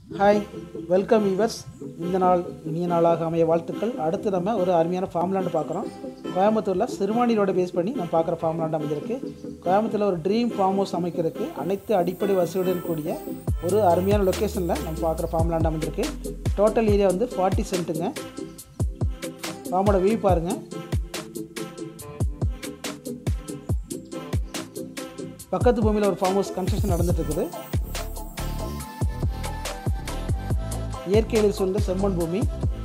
hi welcome viewers இந்த நாள் இனிய நாளாக அமைய வாழ்த்துக்கள் அடுத்து நம்ம ஒரு அருமையான ஃபார்ம்லாண்டு பார்க்குறோம் கோயம்புத்தூரில் சிறுவாணி ரோடை பேஸ் பண்ணி நம்ம பார்க்குற ஃபார்ம்லாண்டு அமைஞ்சிருக்கு கோயம்புத்தூரில் ஒரு ட்ரீம் ஃபார்ம் ஹவுஸ் அமைக்கிறதுக்கு அனைத்து அடிப்படை வசதியுடன் கூடிய ஒரு அருமையான லொக்கேஷனில் நம்ம பார்க்குற ஃபார்ம்லாண்டு அமைஞ்சிருக்கு டோட்டல் ஏரியா வந்து ஃபார்ட்டி சென்ட்டுங்க ஃபார்மோட வியூ பாருங்கள் பக்கத்து பூமியில் ஒரு ஃபார்ம் ஹவுஸ் கன்ஸ்ட்ரக்ஷன் நடந்துட்டு இருக்குது இயற்கையில் சூழ்ந்த செம்மண் பூமி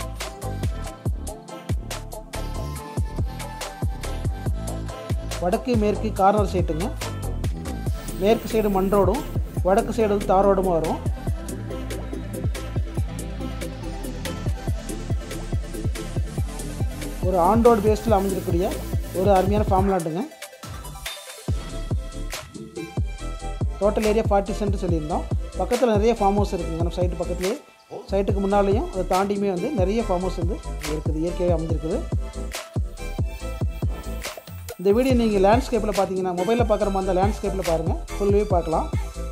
வடக்கு மேற்கு கார்னர் சைட்டுங்க மேற்கு சைடு மண் ரோடும் வடக்கு சைடு வந்து தார் ரோடும் வரும் ஒரு ஆன் ரோடு பேஸ்டில் அமைஞ்சிருக்கக்கூடிய ஒரு அருமையான ஃபார்ம் லேண்டுங்க டோட்டல் ஏரியா ஃபார்ட்டி சென்ட் சொல்லியிருந்தோம் பக்கத்தில் நிறைய ஃபார்ம் ஹவுஸ் இருக்குங்க நம்ம சைட்டு பக்கத்துலேயே சைட்டுக்கு முன்னாலேயும் அதை தாண்டியுமே வந்து நிறைய ஃபார்ம் ஹவுஸ் வந்து இருக்குது இயற்கையாக அமைஞ்சிருக்குது இந்த வீடியோ நீங்கள் லேண்ட்ஸ்கேப்பில் பார்த்தீங்கன்னா மொபைலில் பார்க்குற மாதிரி அந்த லேண்ட்ஸ்கேப்பில் பாருங்கள் ஃபுல் வியூ பார்க்கலாம்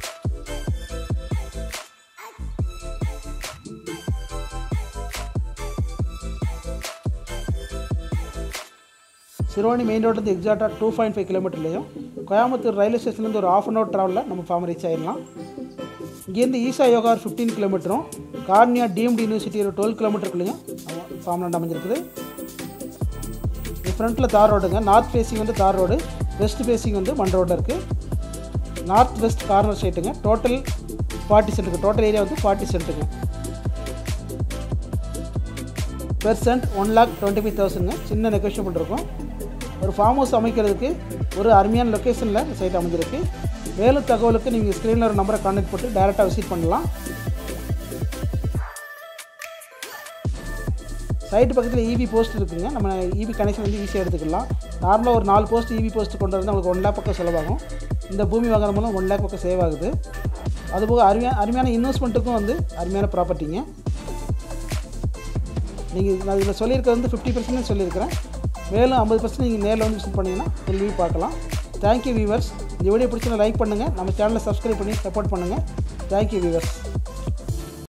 சிறுவாணி மெயின் ரோட்லேருந்து எக்ஸாக்டாக டூ பாயிண்ட் ஃபைவ் கிலோமீட்டர்லேயும் கோயம்புத்தூர் ரயில்வே ஸ்டேஷன்லேருந்து ஒரு ஆஃப் அன் ஹவர் ட்ராவலில் நம்ம ஃபார்ம் ரீச் ஆகிடலாம் இங்கேருந்து ஈசா யோகா ஒரு ஃபிஃப்டீன் கிலோமீட்டரும் கார்னியா டிஎம்டி யூனிவர்சிட்டி ஒரு டுவெல் கிலோமீட்டருக்குள்ளேயும் ஃபார்ம் லேண்ட் அமைஞ்சிருக்குது ஃப்ரண்ட்டில் தார் ரோடுங்க நார்த் ஃபேஸிங் வந்து தார் ரோடு வெஸ்ட் ஃபேஸிங் வந்து மண் ரோடில் இருக்குது நார்த் வெஸ்ட் கார்னர் சைட்டுங்க டோட்டல் ஃபார்ட்டி சென்ட்டுங்க டோட்டல் ஏரியா வந்து ஃபார்ட்டி சென்ட்டுங்க per cent one lakh twenty five தௌசண்ட்ங்க சின்ன நெகோஷியபிள் இருக்கும் ஒரு ஃபார்ம் ஹவுஸ் அமைக்கிறதுக்கு ஒரு அருமையான லொக்கேஷனில் இந்த சைட் அமைஞ்சிருக்கு மேலும் தகவலுக்கு நீங்கள் ஸ்க்ரீனில் ஒரு நம்பரை கான்டாக்ட் போட்டு டேரெக்டாக விசிட் பண்ணலாம் சைட்டு பக்கத்தில் இபி போஸ்ட் இருக்குங்க நம்ம இபி கனெக்ஷன் வந்து ஈஸியாக எடுத்துக்கலாம் நார்மலாக ஒரு நாலு போஸ்ட் இபி போஸ்ட் கொண்டு வந்து உங்களுக்கு ஒன் லேக் பக்கம் செலவாகும் இந்த பூமி வாங்குற மூலம் ஒன் லேக் பக்கம் சேவ் ஆகுது அதுபோக அருமையான அருமையான இன்வெஸ்ட்மெண்ட்டுக்கும் வந்து அருமையான ப்ராப்பர்ட்டிங்க நீங்கள் நான் இதில் சொல்லியிருக்கிறது வந்து ஃபிஃப்டி பர்சன்ட் சொல்லியிருக்கிறேன் மேலும் ஐம்பது பர்சன்ட் நீங்கள் நேரில் வந்து விசிட் பண்ணிங்கன்னா ஃபுல் வியூ பார்க்கலாம் தேங்க்யூ வியூவர்ஸ் இந்த வீடியோ பிடிச்சினா லைக் பண்ணுங்கள் நம்ம சேனலை சப்ஸ்கிரைப் பண்ணி சப்போர்ட் பண்ணுங்கள் தேங்க்யூ வியூவர்ஸ்